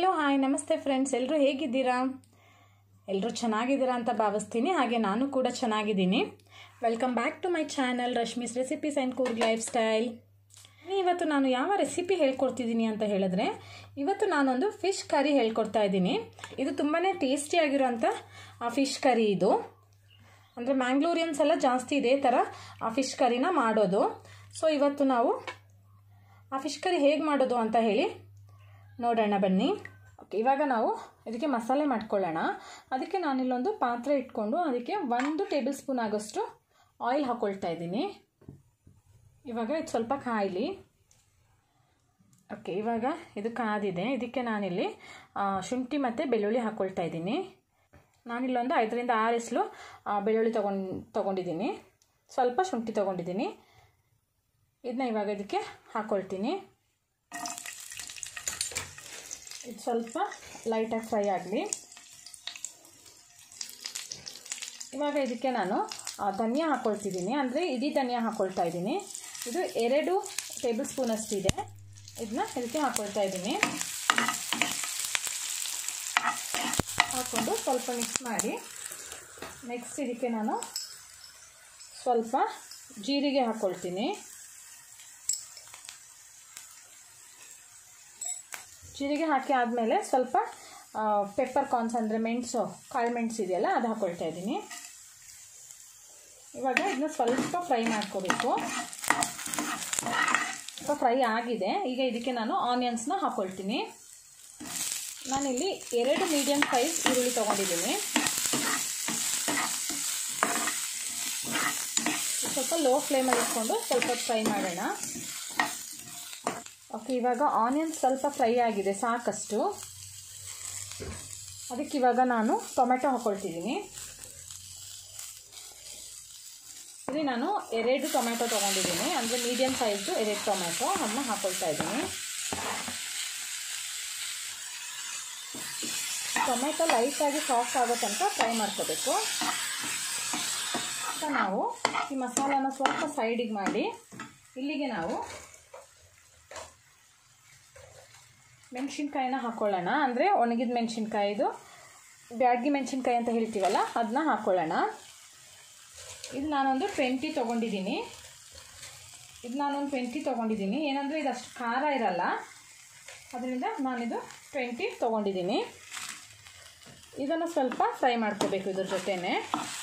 hello hi ನಮಸ್ತೆ friends ಎಲ್ಲರೂ ಹೇಗಿದ್ದೀರಾ ಎಲ್ಲರೂ ಚೆನ್ನಾಗಿದ್ದೀರಾ ಅಂತ ಭಾವಿಸ್ತೀನಿ ಹಾಗೆ ನಾನು ಕೂಡ ಚೆನ್ನಾಗಿದ್ದೀನಿ welcome back to my channel Rashmi's recipes and Coorg lifestyle ಇವತ್ತು ನಾನು ಯಾವ ರೆಸಿಪಿ ಹೇಳ್ಕೊಡ್ತಿದ್ದೀನಿ ಅಂತ ಹೇಳಿದ್ರೆ ಇವತ್ತು ನಾನೊಂದು ಫಿಶ್ ಕರಿ ಹೇಳ್ಕೊಡ್ತಾ ಇದ್ದೀನಿ ಇದು ತುಂಬಾ ಟೇಸ್ಟಿಯಾಗಿರೋಂಥ ಆ ಫಿಶ್ ಕರಿ ಇದು ಅಂದರೆ ಮ್ಯಾಂಗ್ಳೂರಿಯನ್ಸ್ ಎಲ್ಲ ಜಾಸ್ತಿ ಇದೇ ಥರ ಆ ಫಿಶ್ ಕರಿನ ಮಾಡೋದು ಸೊ ಇವತ್ತು ನಾವು ಆ ಫಿಶ್ ಕರಿ ಹೇಗೆ ಮಾಡೋದು ಅಂತ ಹೇಳಿ ನೋಡೋಣ ಬನ್ನಿ ಓಕೆ ಇವಾಗ ನಾವು ಇದಕ್ಕೆ ಮಸಾಲೆ ಮಾಡ್ಕೊಳ್ಳೋಣ ಅದಕ್ಕೆ ನಾನಿಲ್ಲೊಂದು ಪಾತ್ರೆ ಇಟ್ಕೊಂಡು ಅದಕ್ಕೆ ಒಂದು ಟೇಬಲ್ ಸ್ಪೂನ್ ಆಗೋಷ್ಟು ಆಯಿಲ್ ಹಾಕ್ಕೊಳ್ತಾ ಇದ್ದೀನಿ ಇವಾಗ ಇದು ಸ್ವಲ್ಪ ಕಾಯಲಿ ಓಕೆ ಇವಾಗ ಇದು ಕಾದಿದೆ ಇದಕ್ಕೆ ನಾನಿಲ್ಲಿ ಶುಂಠಿ ಮತ್ತು ಬೆಳ್ಳುಳ್ಳಿ ಹಾಕ್ಕೊಳ್ತಾ ಇದ್ದೀನಿ ನಾನಿಲ್ಲೊಂದು ಐದರಿಂದ ಆರು ಎಸ್ಲು ಬೆಳ್ಳುಳ್ಳಿ ತೊಗೊಂಡು ತೊಗೊಂಡಿದ್ದೀನಿ ಸ್ವಲ್ಪ ಶುಂಠಿ ತೊಗೊಂಡಿದ್ದೀನಿ ಇದನ್ನ ಇವಾಗ ಇದಕ್ಕೆ ಹಾಕ್ಕೊಳ್ತೀನಿ ಇದು ಸ್ವಲ್ಪ ಲೈಟಾಗಿ ಫ್ರೈ ಆಗಲಿ ಇವಾಗ ಇದಕ್ಕೆ ನಾನು ಧನಿಯಾ ಹಾಕ್ಕೊಳ್ತಿದ್ದೀನಿ ಅಂದರೆ ಇಡೀ ಧನಿಯಾ ಹಾಕ್ಕೊಳ್ತಾ ಇದ್ದೀನಿ ಇದು ಎರಡು ಟೇಬಲ್ ಸ್ಪೂನ್ ಅಷ್ಟಿದೆ ಇದನ್ನ ಇದಕ್ಕೆ ಹಾಕ್ಕೊಳ್ತಾ ಇದ್ದೀನಿ ಹಾಕ್ಕೊಂಡು ಸ್ವಲ್ಪ ಮಿಕ್ಸ್ ಮಾಡಿ ನೆಕ್ಸ್ಟ್ ಇದಕ್ಕೆ ನಾನು ಸ್ವಲ್ಪ ಜೀರಿಗೆ ಹಾಕ್ಕೊಳ್ತೀನಿ ಜೀರಿಗೆ ಹಾಕಿ ಆದಮೇಲೆ ಸ್ವಲ್ಪ ಪೆಪ್ಪರ್ ಕಾರ್ನ್ಸ್ ಅಂದರೆ ಮೆಣಸು ಕಾಳು ಮೆಣಸು ಇದೆಯಲ್ಲ ಅದು ಹಾಕ್ಕೊಳ್ತಾ ಇದ್ದೀನಿ ಇವಾಗ ಇದನ್ನ ಸ್ವಲ್ಪ ಫ್ರೈ ಮಾಡ್ಕೋಬೇಕು ಸ್ವಲ್ಪ ಫ್ರೈ ಆಗಿದೆ ಈಗ ಇದಕ್ಕೆ ನಾನು ಆನಿಯನ್ಸ್ನ ಹಾಕ್ಕೊಳ್ತೀನಿ ನಾನಿಲ್ಲಿ ಎರಡು ಮೀಡಿಯಮ್ ಸೈಜ್ ಈರುಳ್ಳಿ ತೊಗೊಂಡಿದ್ದೀನಿ ಸ್ವಲ್ಪ ಲೋ ಫ್ಲೇಮಲ್ಲಿ ಇಟ್ಕೊಂಡು ಸ್ವಲ್ಪ ಫ್ರೈ ಮಾಡೋಣ ಓಕೆ ಇವಾಗ ಆನಿಯನ್ ಸ್ವಲ್ಪ ಫ್ರೈ ಆಗಿದೆ ಸಾಕಷ್ಟು ಅದಕ್ಕೆ ಇವಾಗ ನಾನು ಟೊಮೆಟೊ ಹಾಕ್ಕೊಳ್ತಿದ್ದೀನಿ ಇಲ್ಲಿ ನಾನು ಎರಡು ಟೊಮೆಟೊ ತೊಗೊಂಡಿದ್ದೀನಿ ಅಂದರೆ ಮೀಡಿಯಮ್ ಸೈಜ್ದು ಎರಡು ಟೊಮೆಟೊ ಅದನ್ನ ಹಾಕ್ಕೊಳ್ತಾ ಇದ್ದೀನಿ ಟೊಮೆಟೊ ಲೈಟಾಗಿ ಸಾಫ್ಟ್ ಆಗೋ ತನಕ ಫ್ರೈ ಮಾಡ್ಕೋಬೇಕು ನಾವು ಈ ಮಸಾಲಾನ ಸ್ವಲ್ಪ ಸೈಡಿಗೆ ಮಾಡಿ ಇಲ್ಲಿಗೆ ನಾವು ಮೆಣಸಿನ್ಕಾಯಿನ ಹಾಕ್ಕೊಳ್ಳೋಣ ಅಂದರೆ ಒಣಗಿದ ಮೆಣಸಿನ್ಕಾಯಿದು ಬ್ಯಾಡ್ಗಿ ಮೆಣಸಿನ್ಕಾಯಿ ಅಂತ ಹೇಳ್ತೀವಲ್ಲ ಅದನ್ನ ಹಾಕ್ಕೊಳ್ಳೋಣ ಇದು ನಾನೊಂದು ಟ್ವೆಂಟಿ ತೊಗೊಂಡಿದ್ದೀನಿ ಇದು ನಾನೊಂದು ಟ್ವೆಂಟಿ ತೊಗೊಂಡಿದ್ದೀನಿ ಏನಂದರೆ ಇದು ಅಷ್ಟು ಖಾರ ಇರಲ್ಲ ಅದರಿಂದ ನಾನಿದು ಟ್ವೆಂಟಿ ತೊಗೊಂಡಿದ್ದೀನಿ ಇದನ್ನು ಸ್ವಲ್ಪ ಫ್ರೈ ಮಾಡ್ಕೋಬೇಕು ಇದ್ರ ಜೊತೆನೇ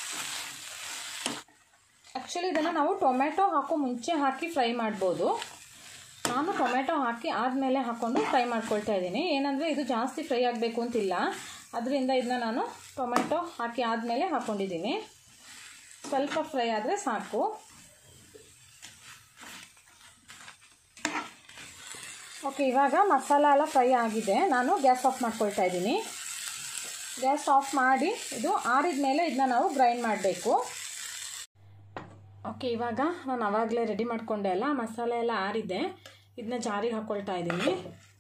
ಆ್ಯಕ್ಚುಲಿ ಇದನ್ನು ನಾವು ಟೊಮೆಟೊ ಹಾಕೋ ಮುಂಚೆ ಹಾಕಿ ಫ್ರೈ ಮಾಡ್ಬೋದು ನಾನು ಟೊಮೆಟೊ ಹಾಕಿ ಆದಮೇಲೆ ಹಾಕ್ಕೊಂಡು ಫ್ರೈ ಮಾಡ್ಕೊಳ್ತಾ ಇದ್ದೀನಿ ಏನಂದರೆ ಇದು ಜಾಸ್ತಿ ಫ್ರೈ ಆಗಬೇಕು ಅಂತಿಲ್ಲ ಅದರಿಂದ ಇದನ್ನ ನಾನು ಟೊಮೆಟೊ ಹಾಕಿ ಆದಮೇಲೆ ಹಾಕ್ಕೊಂಡಿದ್ದೀನಿ ಸ್ವಲ್ಪ ಫ್ರೈ ಆದರೆ ಸಾಕು ಓಕೆ ಇವಾಗ ಮಸಾಲ ಎಲ್ಲ ಫ್ರೈ ಆಗಿದೆ ನಾನು ಗ್ಯಾಸ್ ಆಫ್ ಮಾಡ್ಕೊಳ್ತಾ ಇದ್ದೀನಿ ಗ್ಯಾಸ್ ಆಫ್ ಮಾಡಿ ಇದು ಆರಿದ ಮೇಲೆ ಇದನ್ನ ನಾವು ಗ್ರೈಂಡ್ ಮಾಡಬೇಕು ಓಕೆ ಇವಾಗ ನಾನು ಆವಾಗಲೇ ರೆಡಿ ಮಾಡಿಕೊಂಡೆ ಅಲ್ಲ ಮಸಾಲೆ ಎಲ್ಲ ಆರಿದೆ ಇದನ್ನ ಜಾರಿಗೆ ಹಾಕ್ಕೊಳ್ತಾ ಇದ್ದೀನಿ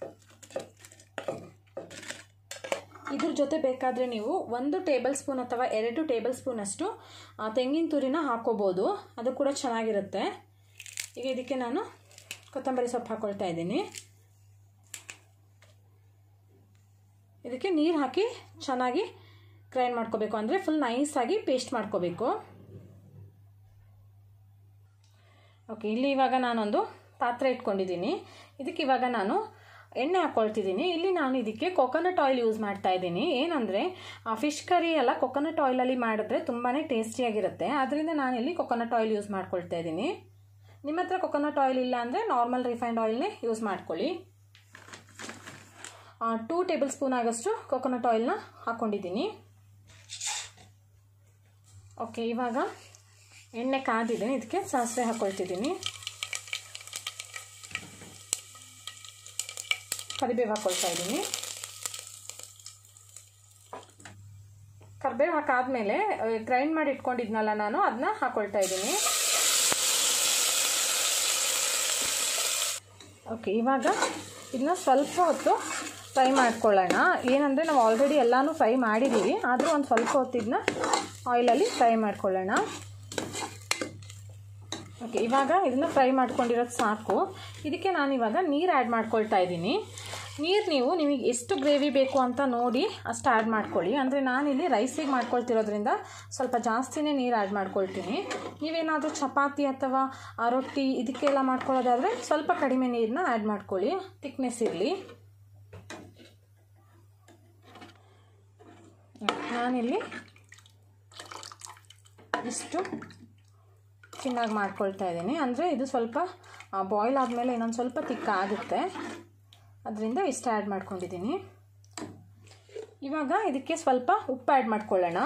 ಇದ್ರ ಜೊತೆ ಬೇಕಾದರೆ ನೀವು ಒಂದು ಟೇಬಲ್ ಸ್ಪೂನ್ ಅಥವಾ ಎರಡು ಟೇಬಲ್ ಸ್ಪೂನಷ್ಟು ತೆಂಗಿನ ತುರಿನ ಹಾಕ್ಕೋಬೋದು ಅದು ಕೂಡ ಚೆನ್ನಾಗಿರುತ್ತೆ ಈಗ ಇದಕ್ಕೆ ನಾನು ಕೊತ್ತಂಬರಿ ಸೊಪ್ಪು ಹಾಕ್ಕೊಳ್ತಾ ಇದ್ದೀನಿ ಇದಕ್ಕೆ ನೀರು ಹಾಕಿ ಚೆನ್ನಾಗಿ ಗ್ರೈಂಡ್ ಮಾಡ್ಕೋಬೇಕು ಅಂದರೆ ಫುಲ್ ನೈಸಾಗಿ ಪೇಸ್ಟ್ ಮಾಡ್ಕೋಬೇಕು ಓಕೆ ಇಲ್ಲಿ ಇವಾಗ ನಾನೊಂದು ಪಾತ್ರೆ ಇಟ್ಕೊಂಡಿದ್ದೀನಿ ಇದಕ್ಕೆ ಇವಾಗ ನಾನು ಎಣ್ಣೆ ಹಾಕ್ಕೊಳ್ತಿದ್ದೀನಿ ಇಲ್ಲಿ ನಾನು ಇದಕ್ಕೆ ಕೊಕೊನಟ್ ಆಯಿಲ್ ಯೂಸ್ ಮಾಡ್ತಾ ಇದ್ದೀನಿ ಏನಂದರೆ ಫಿಶ್ ಕರಿ ಎಲ್ಲ ಕೊಕೊನಟ್ ಆಯಿಲಲ್ಲಿ ಮಾಡಿದ್ರೆ ತುಂಬಾ ಟೇಸ್ಟಿಯಾಗಿರುತ್ತೆ ಅದರಿಂದ ನಾನಿಲ್ಲಿ ಕೊಕೊನಟ್ ಆಯಿಲ್ ಯೂಸ್ ಮಾಡ್ಕೊಳ್ತಾ ಇದ್ದೀನಿ ನಿಮ್ಮ ಹತ್ರ ಕೊಕೊನಟ್ ಆಯಿಲ್ ಇಲ್ಲ ಅಂದರೆ ನಾರ್ಮಲ್ ರಿಫೈನ್ಡ್ ಆಯಿಲ್ನೇ ಯೂಸ್ ಮಾಡ್ಕೊಳ್ಳಿ ಟೂ ಟೇಬಲ್ ಸ್ಪೂನ್ ಆಗೋಷ್ಟು ಕೊಕೊನಟ್ ಆಯಿಲ್ನ ಹಾಕ್ಕೊಂಡಿದ್ದೀನಿ ಓಕೆ ಇವಾಗ ಎಣ್ಣೆ ಕಾದಿದ್ದೀನಿ ಇದಕ್ಕೆ ಸಾಸಿವೆ ಹಾಕ್ಕೊಳ್ತಿದ್ದೀನಿ ಕರಿಬೇವು ಹಾಕ್ಕೊಳ್ತಾ ಇದ್ದೀನಿ ಕರಿಬೇವು ಹಾಕಾದ್ಮೇಲೆ ಗ್ರೈಂಡ್ ಮಾಡಿ ಇಟ್ಕೊಂಡಿದ್ನಲ್ಲ ನಾನು ಅದನ್ನ ಹಾಕ್ಕೊಳ್ತಾ ಇದ್ದೀನಿ ಓಕೆ ಇವಾಗ ಇದನ್ನ ಸ್ವಲ್ಪ ಹೊತ್ತು ಫ್ರೈ ಮಾಡ್ಕೊಳ್ಳೋಣ ಏನಂದರೆ ನಾವು ಆಲ್ರೆಡಿ ಎಲ್ಲನೂ ಫ್ರೈ ಮಾಡಿದ್ದೀವಿ ಆದರೂ ಒಂದು ಸ್ವಲ್ಪ ಹೊತ್ತು ಇದನ್ನ ಆಯಿಲಲ್ಲಿ ಫ್ರೈ ಮಾಡ್ಕೊಳ್ಳೋಣ ಓಕೆ ಇವಾಗ ಇದನ್ನು ಫ್ರೈ ಮಾಡ್ಕೊಂಡಿರೋದು ಸಾಕು ಇದಕ್ಕೆ ನಾನು ಇವಾಗ ನೀರು ಆ್ಯಡ್ ಮಾಡ್ಕೊಳ್ತಾ ಇದ್ದೀನಿ ನೀರು ನೀವು ನಿಮಗೆ ಎಷ್ಟು ಗ್ರೇವಿ ಬೇಕು ಅಂತ ನೋಡಿ ಅಷ್ಟು ಆ್ಯಡ್ ಮಾಡ್ಕೊಳ್ಳಿ ಅಂದರೆ ನಾನಿಲ್ಲಿ ರೈಸಿಗೆ ಮಾಡ್ಕೊಳ್ತಿರೋದ್ರಿಂದ ಸ್ವಲ್ಪ ಜಾಸ್ತಿನೇ ನೀರು ಆ್ಯಡ್ ಮಾಡ್ಕೊಳ್ತೀನಿ ನೀವೇನಾದರೂ ಚಪಾತಿ ಅಥವಾ ಆ, ರೊಟ್ಟಿ ಇದಕ್ಕೆಲ್ಲ ಮಾಡ್ಕೊಳ್ಳೋದಾದರೆ ಸ್ವಲ್ಪ ಕಡಿಮೆ ನೀರನ್ನ ಆ್ಯಡ್ ಮಾಡ್ಕೊಳ್ಳಿ ತಿಕ್ನೆಸ್ ಇರಲಿ ನಾನಿಲ್ಲಿ ಇಷ್ಟು ಚೆನ್ನಾಗಿ ಮಾಡ್ಕೊಳ್ತಾ ಇದ್ದೀನಿ ಅಂದರೆ ಇದು ಸ್ವಲ್ಪ ಬಾಯ್ಲ್ ಆದಮೇಲೆ ಇನ್ನೊಂದು ಸ್ವಲ್ಪ ತಿಕ್ಕ ಆಗುತ್ತೆ ಅದರಿಂದ ಇಷ್ಟು ಆ್ಯಡ್ ಮಾಡ್ಕೊಂಡಿದ್ದೀನಿ ಇವಾಗ ಇದಕ್ಕೆ ಸ್ವಲ್ಪ ಉಪ್ಪು ಆ್ಯಡ್ ಮಾಡ್ಕೊಳ್ಳೋಣ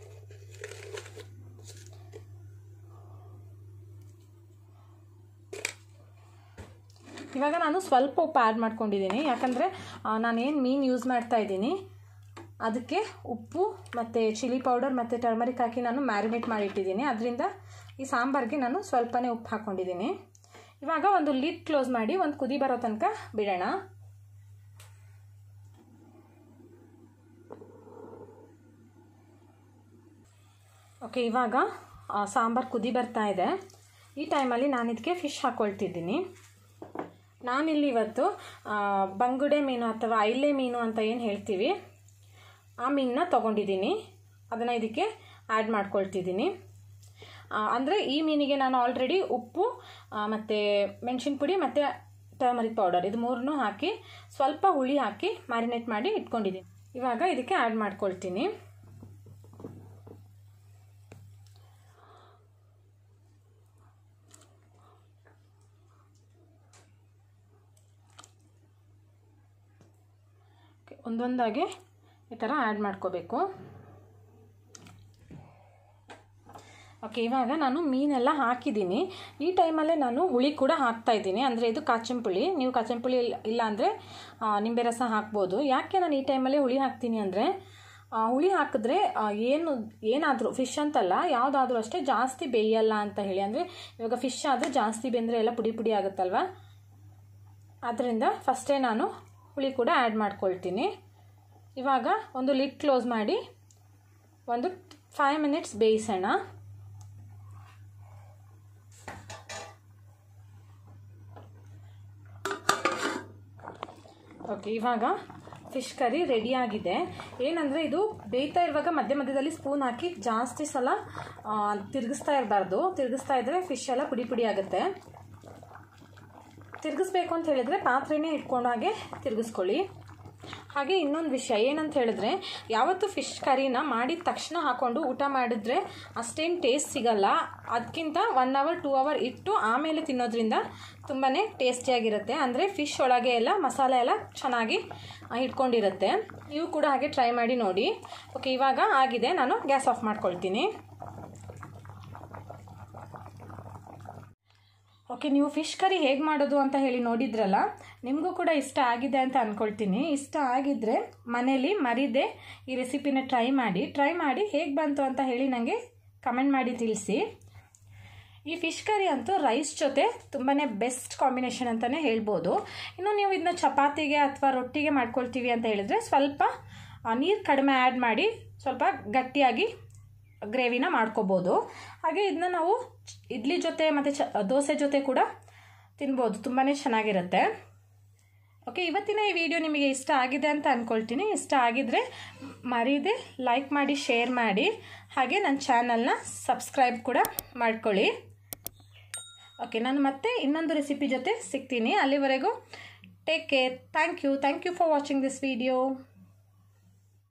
ಇವಾಗ ನಾನು ಸ್ವಲ್ಪ ಉಪ್ಪು ಆ್ಯಡ್ ಮಾಡ್ಕೊಂಡಿದ್ದೀನಿ ಯಾಕಂದರೆ ನಾನೇನು ಮೀನು ಯೂಸ್ ಮಾಡ್ತಾ ಇದ್ದೀನಿ ಅದಕ್ಕೆ ಉಪ್ಪು ಮತ್ತು ಚಿಲ್ಲಿ ಪೌಡರ್ ಮತ್ತು ಟರ್ಮರಿಕ್ ಹಾಕಿ ನಾನು ಮ್ಯಾರಿನೇಟ್ ಮಾಡಿಟ್ಟಿದ್ದೀನಿ ಅದರಿಂದ ಈ ಸಾಂಬಾರಿಗೆ ನಾನು ಸ್ವಲ್ಪನೇ ಉಪ್ಪು ಹಾಕ್ಕೊಂಡಿದ್ದೀನಿ ಇವಾಗ ಒಂದು ಲಿಡ್ ಕ್ಲೋಸ್ ಮಾಡಿ ಒಂದು ಕುದಿ ಬರೋ ತನಕ ಬಿಡೋಣ ಓಕೆ ಇವಾಗ ಸಾಂಬಾರು ಕುದಿ ಬರ್ತಾ ಇದೆ ಈ ಟೈಮಲ್ಲಿ ನಾನು ಇದಕ್ಕೆ ಫಿಶ್ ಹಾಕ್ಕೊಳ್ತಿದ್ದೀನಿ ನಾನಿಲ್ಲಿ ಇವತ್ತು ಬಂಗುಡೆ ಮೀನು ಅಥವಾ ಐಲೆ ಮೀನು ಅಂತ ಏನು ಹೇಳ್ತೀವಿ ಆ ಮೀನನ್ನ ತೊಗೊಂಡಿದ್ದೀನಿ ಅದನ್ನು ಇದಕ್ಕೆ ಆ್ಯಡ್ ಮಾಡ್ಕೊಳ್ತಿದ್ದೀನಿ ಅಂದರೆ ಈ ಮೀನಿಗೆ ನಾನು ಆಲ್ರೆಡಿ ಉಪ್ಪು ಮತ್ತು ಮೆಣಸಿನ ಪುಡಿ ಮತ್ತು ಟರ್ಮರಿಕ್ ಪೌಡರ್ ಇದು ಮೂರನ್ನೂ ಹಾಕಿ ಸ್ವಲ್ಪ ಹುಳಿ ಹಾಕಿ ಮ್ಯಾರಿನೇಟ್ ಮಾಡಿ ಇಟ್ಕೊಂಡಿದ್ದೀನಿ ಇವಾಗ ಇದಕ್ಕೆ ಆ್ಯಡ್ ಮಾಡ್ಕೊಳ್ತೀನಿ ಒಂದೊಂದಾಗಿ ಈ ಥರ ಆ್ಯಡ್ ಮಾಡ್ಕೋಬೇಕು ಓಕೆ ಇವಾಗ ನಾನು ಮೀನೆಲ್ಲ ಹಾಕಿದ್ದೀನಿ ಈ ಟೈಮಲ್ಲೇ ನಾನು ಹುಳಿ ಕೂಡ ಹಾಕ್ತಾ ಇದ್ದೀನಿ ಅಂದರೆ ಇದು ಕಾಚಂಪುಳಿ ನೀವು ಕಾಚಂಪುಳಿ ಇಲ್ಲ ಇಲ್ಲ ಅಂದರೆ ನಿಂಬೆ ರಸ ಹಾಕ್ಬೋದು ಯಾಕೆ ನಾನು ಈ ಟೈಮಲ್ಲೇ ಹುಳಿ ಹಾಕ್ತೀನಿ ಅಂದರೆ ಹುಳಿ ಹಾಕಿದ್ರೆ ಏನು ಏನಾದರೂ ಫಿಶ್ ಅಂತಲ್ಲ ಯಾವುದಾದ್ರೂ ಅಷ್ಟೇ ಜಾಸ್ತಿ ಬೇಯಲ್ಲ ಅಂತ ಹೇಳಿ ಅಂದರೆ ಇವಾಗ ಫಿಶ್ ಆದರೆ ಜಾಸ್ತಿ ಬೆಂದರೆ ಎಲ್ಲ ಪುಡಿ ಪುಡಿ ಆಗುತ್ತಲ್ವ ಆದ್ದರಿಂದ ಫಸ್ಟೇ ನಾನು ಹುಳಿ ಕೂಡ ಆ್ಯಡ್ ಮಾಡ್ಕೊಳ್ತೀನಿ ಇವಾಗ ಒಂದು ಲಿಡ್ ಕ್ಲೋಸ್ ಮಾಡಿ ಒಂದು ಫೈವ್ ಮಿನಿಟ್ಸ್ ಬೇಯಿಸೋಣ ಓಕೆ ಇವಾಗ ಫಿಶ್ ಕರಿ ರೆಡಿಯಾಗಿದೆ ಏನಂದರೆ ಇದು ಬೇಯ್ತಾ ಇರುವಾಗ ಮಧ್ಯ ಮಧ್ಯದಲ್ಲಿ ಸ್ಪೂನ್ ಹಾಕಿ ಜಾಸ್ತಿ ಸಲ ತಿರುಗಿಸ್ತಾ ಇರಬಾರ್ದು ತಿರುಗಿಸ್ತಾ ಇದ್ದರೆ ಫಿಶ್ ಎಲ್ಲ ಪುಡಿ ಪುಡಿ ಆಗುತ್ತೆ ತಿರುಗಿಸ್ಬೇಕು ಅಂತ ಹೇಳಿದರೆ ಪಾತ್ರೆನೇ ಇಟ್ಕೊಂಡು ಹಾಗೆ ತಿರುಗಿಸ್ಕೊಳ್ಳಿ ಹಾಗೆ ಇನ್ನೊಂದು ವಿಷಯ ಏನಂತ ಹೇಳಿದ್ರೆ ಯಾವತ್ತು ಫಿಶ್ ಕರಿನ ಮಾಡಿದ ತಕ್ಷಣ ಹಾಕ್ಕೊಂಡು ಊಟ ಮಾಡಿದ್ರೆ ಅಷ್ಟೇನು ಟೇಸ್ಟ್ ಸಿಗಲ್ಲ ಅದಕ್ಕಿಂತ ಒನ್ ಅವರ್ ಟೂ ಅವರ್ ಇಟ್ಟು ಆಮೇಲೆ ತಿನ್ನೋದ್ರಿಂದ ತುಂಬಾ ಟೇಸ್ಟಿಯಾಗಿರುತ್ತೆ ಅಂದರೆ ಫಿಶ್ ಒಳಗೆ ಎಲ್ಲ ಮಸಾಲೆ ಎಲ್ಲ ಚೆನ್ನಾಗಿ ಇಟ್ಕೊಂಡಿರುತ್ತೆ ನೀವು ಕೂಡ ಹಾಗೆ ಟ್ರೈ ಮಾಡಿ ನೋಡಿ ಓಕೆ ಇವಾಗ ಆಗಿದೆ ನಾನು ಗ್ಯಾಸ್ ಆಫ್ ಮಾಡ್ಕೊಳ್ತೀನಿ ಓಕೆ ನೀವು ಫಿಶ್ ಕರಿ ಹೇಗೆ ಮಾಡೋದು ಅಂತ ಹೇಳಿ ನೋಡಿದ್ರಲ್ಲ ನಿಮಗೂ ಕೂಡ ಇಷ್ಟ ಆಗಿದೆ ಅಂತ ಅಂದ್ಕೊಳ್ತೀನಿ ಇಷ್ಟ ಆಗಿದ್ದರೆ ಮನೇಲಿ ಮರಿದೆ ಈ ರೆಸಿಪಿನ ಟ್ರೈ ಮಾಡಿ ಟ್ರೈ ಮಾಡಿ ಹೇಗೆ ಬಂತು ಅಂತ ಹೇಳಿ ನನಗೆ ಕಮೆಂಟ್ ಮಾಡಿ ತಿಳಿಸಿ ಈ ಫಿಶ್ ಕರಿ ಅಂತೂ ರೈಸ್ ಜೊತೆ ತುಂಬಾ ಬೆಸ್ಟ್ ಕಾಂಬಿನೇಷನ್ ಅಂತಲೇ ಹೇಳ್ಬೋದು ಇನ್ನು ನೀವು ಇದನ್ನ ಚಪಾತಿಗೆ ಅಥವಾ ರೊಟ್ಟಿಗೆ ಮಾಡ್ಕೊಳ್ತೀವಿ ಅಂತ ಹೇಳಿದರೆ ಸ್ವಲ್ಪ ನೀರು ಕಡಿಮೆ ಆ್ಯಡ್ ಮಾಡಿ ಸ್ವಲ್ಪ ಗಟ್ಟಿಯಾಗಿ ಗ್ರೇವಿನ ಮಾಡ್ಕೋಬೋದು ಹಾಗೆ ಇದನ್ನ ನಾವು ಇಡ್ಲಿ ಜೊತೆ ಮತ್ತು ಚ ದೋಸೆ ಜೊತೆ ಕೂಡ ತಿನ್ಬೋದು ತುಂಬಾ ಚೆನ್ನಾಗಿರುತ್ತೆ ಓಕೆ ಇವತ್ತಿನ ಈ ವಿಡಿಯೋ ನಿಮಗೆ ಇಷ್ಟ ಆಗಿದೆ ಅಂತ ಅಂದ್ಕೊಳ್ತೀನಿ ಇಷ್ಟ ಆಗಿದ್ದರೆ ಮರೀದೆ ಲೈಕ್ ಮಾಡಿ ಶೇರ್ ಮಾಡಿ ಹಾಗೆ ನನ್ನ ಚಾನಲ್ನ ಸಬ್ಸ್ಕ್ರೈಬ್ ಕೂಡ ಮಾಡ್ಕೊಳ್ಳಿ ಓಕೆ ನಾನು ಮತ್ತೆ ಇನ್ನೊಂದು ರೆಸಿಪಿ ಜೊತೆ ಸಿಗ್ತೀನಿ ಅಲ್ಲಿವರೆಗೂ take care thank you thank you for watching this video